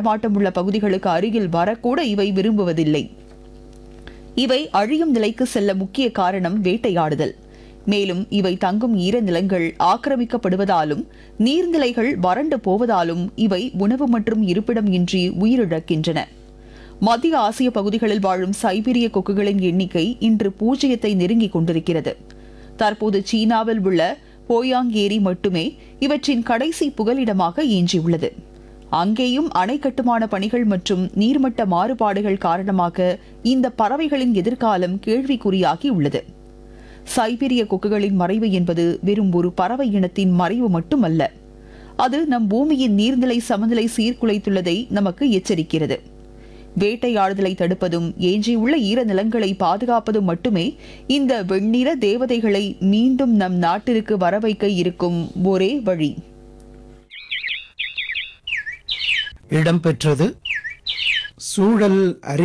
நடமாட்டம் உள்ள பகுதிகளுக்கு அருகில் வரக்கூட இவை விரும்புவதில்லை இவை அழியும் நிலைக்கு செல்ல முக்கிய காரணம் வேட்டையாடுதல் மேலும் இவை தங்கும் ஈரநிலங்கள் ஆக்கிரமிக்கப்படுவதாலும் நீர்நிலைகள் வறண்டு போவதாலும் இவை உணவு மற்றும் இருப்பிடம் இன்றி உயிரிழக்கின்றன மத்திய ஆசிய பகுதிகளில் வாழும் சைபீரிய கொக்குகளின் எண்ணிக்கை இன்று பூஜ்ஜியத்தை நெருங்கிக் கொண்டிருக்கிறது தற்போது சீனாவில் உள்ள போயாங் ஏரி மட்டுமே இவற்றின் கடைசி புகலிடமாக எஞ்சியுள்ளது அங்கேயும் அணை கட்டுமான பணிகள் மற்றும் நீர்மட்ட மாறுபாடுகள் காரணமாக இந்த பறவைகளின் எதிர்காலம் கேள்விக்குறியாகி உள்ளது சைபீரிய கொக்குகளின் மறைவு என்பது வெறும் ஒரு பறவை இனத்தின் மறைவு மட்டுமல்ல அது நம் பூமியின் நீர்நிலை சமநிலை சீர்குலைத்துள்ளதை நமக்கு எச்சரிக்கிறது வேட்டையாடுதலை தடுப்பதும் எஞ்சியுள்ள ஈரநிலங்களை பாதுகாப்பதும் மட்டுமே இந்த வெண்ணிற தேவதைகளை மீண்டும் நம் நாட்டிற்கு வரவைக்க இருக்கும் ஒரே வழி இடம்பெற்றது சூழல் அறி